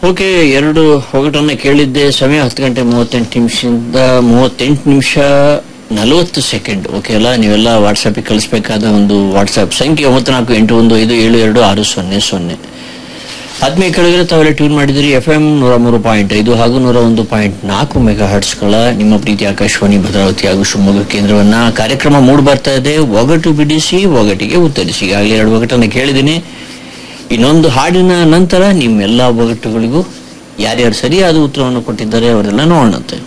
okay ಎರಡು ಒಗಟನ್ನ ಕೇಳಿದ್ದೆ ಸಮಯ ಹತ್ತು ಗಂಟೆ ಮೂವತ್ತೆಂಟು ನಿಮಿಷದಿಂದ ಮೂವತ್ತೆಂಟು ನಿಮಿಷ ನಲವತ್ತು ಸೆಕೆಂಡ್ ಓಕೆ ಅಲ್ಲ ನೀವೆಲ್ಲ ವಾಟ್ಸಪ್ಗೆ ಕಳಿಸ್ಬೇಕಾದ ಒಂದು ವಾಟ್ಸಪ್ ಸಂಖ್ಯೆ ಒಂಬತ್ತು ನಾಲ್ಕು ಎಂಟು ಒಂದು ಐದು ಏಳು ಎರಡು ಆರು ಸೊನ್ನೆ ಸೊನ್ನೆ ಆದ್ಮೇಲೆ ಕೆಳಗಡೆ ತಾವೆಲ್ಲ ಟ್ಯೂನ್ ಮಾಡಿದಿರಿ ಎಫ್ ಎಂ ನೂರ ಮೂರು ಪಾಯಿಂಟ್ ಐದು ಹಾಗೂ ನೂರ ಒಂದು ಪಾಯಿಂಟ್ ನಾಲ್ಕು ಮೆಗಾ ಹರ್ಟ್ಸ್ಗಳ ನಿಮ್ಮ ಪ್ರೀತಿ ಆಕಾಶವಾಣಿ ಭದ್ರಾವತಿ ಹಾಗೂ ಶಿವಮೊಗ್ಗ ಕೇಂದ್ರವನ್ನ ಕಾರ್ಯಕ್ರಮ ಮೂಡ್ ಬರ್ತಾ ಇದೆ ಒಗಟು ಬಿಡಿಸಿ ಒಗಟಿಗೆ ಉತ್ತರಿಸಿ ಈಗಾಗಲೇ ಎರಡು ಒಗಟನ್ನು ಕೇಳಿದ್ದೀನಿ ಇನ್ನೊಂದು ಹಾಡಿನ ನಂತರ ನಿಮ್ಮೆಲ್ಲ ಒಗಟುಗಳಿಗೂ ಯಾರ್ಯಾರು ಸರಿಯಾದ ಉತ್ತರವನ್ನು ಕೊಟ್ಟಿದ್ದಾರೆ ಅವರೆಲ್ಲ ನೋಡೋಣಂತೆ